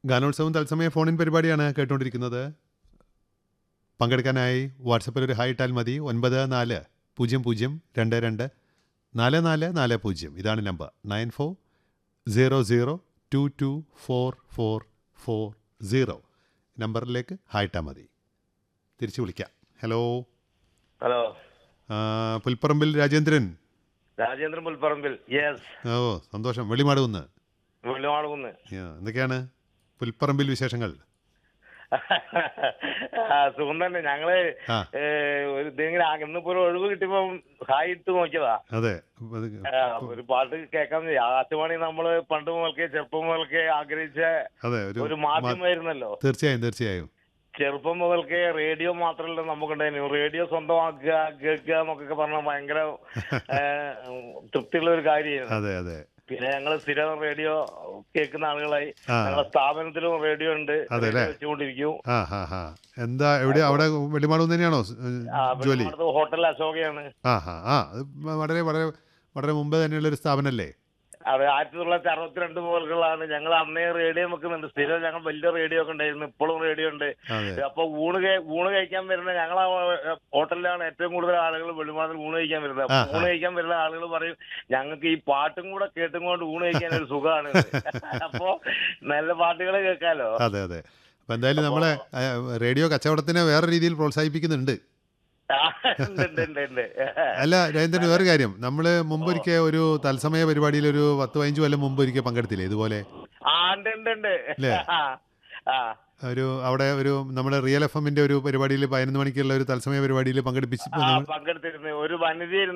ഗാനോത്സവം തത്സമയ ഫോണിൻ പരിപാടിയാണ് കേട്ടുകൊണ്ടിരിക്കുന്നത് പങ്കെടുക്കാനായി വാട്സപ്പിൽ ഒരു ഹായ് ഇട്ടാൽ മതി ഒൻപത് നാല് പൂജ്യം പൂജ്യം രണ്ട് രണ്ട് നാല് നാല് നാല് പൂജ്യം ഇതാണ് number nine four zero zero two two four four four zero നമ്പറിലേക്ക് ഹായ് ഇട്ടാൽ മതി തിരിച്ചു വിളിക്കാം ഹലോ ഹലോ ആ, പുൽപ്പറമ്പിൽ രാജേന്ദ്രൻ രാജേന്ദ്രൻ പുൽപ്പറമ്പിൽ യെസ് ഓ സന്തോഷം വെളിമാടുകുന്ന് വെള്ളിമാടുകുന്ന് ആ, എന്തൊക്കെയാണ് പുൽപ്പറമ്പിൽ വിശേഷങ്ങൾ ആ, സുഖം തന്നെ ഞങ്ങള് ആ. ഏ, ഒരു ഇതിങ്ങനെ ആ- ഇന്നിപ്പോ ഒരു ഒഴിവ് കിട്ടിയപ്പോ ഹായ് ഇട്ട് നോക്കിയതാ അതെ അത് ആ, ഒരു പാട്ട് കേൾക്കാൻ ആകാശവാണി നമ്മള് പണ്ട് മുതൽക്കേ ചെറുപ്പം മുതൽക്കേ ആഗ്രഹിച്ച അതെ ഒരു ഒരു മാധ്യമമായിരുന്നല്ലോ തീർച്ചയായും തീർച്ചയായും ചെറുപ്പം മുതൽക്കേ റേഡിയോ മാത്രമല്ല നമുക്കുണ്ടായിരുന്നു റേഡിയോ സ്വന്തമാക്കുക കേൾക്കുക എന്നൊക്കെ പറഞ്ഞാൽ ഭയങ്കര ഏ, തൃപ്തിയുള്ള ഒരു കാര്യമായിരുന്നു അതെ അതെ പിന്നെ ഞങ്ങൾ സ്ഥിരം റേഡിയോ കേൾക്കുന്ന ആളുകളായി ആ. ഞങ്ങളുടെ സ്ഥാപനത്തിലും റേഡിയോ ഉണ്ട് അതെ അല്ലേ? റേഡിയോ വെച്ചുകൊണ്ടിരിക്കും ആ ഹാ ഹാ എന്താ എവിടെ അവിടെ വെളിമാടുന്ന് തന്നെയാണോ സ്- ആ, ജോലി അടുത്ത് ഹോട്ടൽ അശോകയാണ് ആ ഹാ ആ അത് വളരെ വളരെ വളരെ മുമ്പ് തന്നെയുള്ള ഒരു സ്ഥാപനമല്ലേ അത് ആയിരത്തി തൊള്ളായിരത്തി അറുപത്തിരണ്ട് മുതലുകളാണ് ഞങ്ങൾ അന്നേ റേഡിയോ വെക്കുന്നുണ്ട് സ്ഥിരം ഞങ്ങൾ വലിയ റേഡിയോ ഒക്കെ ഉണ്ടായിരുന്നു ഇപ്പോഴും റേഡിയോ ഉണ്ട് അതെ അപ്പൊ ഊണ് കഴി- ഊണ് കഴിക്കാൻ വരുന്ന ഞങ്ങൾ ഹോട്ടലിലാണ് ഏറ്റവും കൂടുതൽ ആളുകൾ വെളിമാറിൽ ഊണ് കഴിക്കാൻ വരുന്നത് അപ്പൊ ആ, ആ. ഊണ് കഴിക്കാൻ വരുന്ന ആളുകൾ പറയും ഞങ്ങൾക്ക് ഈ പാട്ടും കൂടെ കേട്ടും കൊണ്ട് ഊണ് കഴിക്കാൻ ഒരു സുഖമാണ് അപ്പൊ നല്ല പാട്ടുകൾ കേൾക്കാലോ അതെ അതെ അപ്പം എന്തായാലും നമ്മളെ ആ, റേഡിയോ കച്ചവടത്തിനെ വേറെ രീതിയിൽ പ്രോത്സാഹിപ്പിക്കുന്നുണ്ട് ആ, ഉണ്ട് ഉണ്ട് ഉണ്ട് ഉണ്ട് അല്ല രാജേന്ദ്രൻ വേറെ കാര്യം നമ്മൾ മുമ്പൊരിക്കൽ ഒരു തത്സമയ പരിപാടിയിൽ ഒരു പത്ത് പതിനഞ്ച് കൊല്ലം മുമ്പ് ഒരിക്കൽ പങ്കെടുത്തില്ലേ ഇതുപോലെ ആ ഉണ്ട് ഉണ്ട് ഉണ്ട് അല്ലേ? ആ, ആ ഒരു അവിടെ ഒരു നമ്മുടെ റിയൽ എഫ് എമ്മിന്റെ ഒരു പരിപാടിയിൽ പതിനൊന്ന് മണിക്കുള്ള ഒരു തത്സമയ പരിപാടിയിൽ പങ്കെടുപ്പിച്ച് ആ, പങ്കെടുത്തിരുന്നു ഒരു വനിതയായിരുന്നു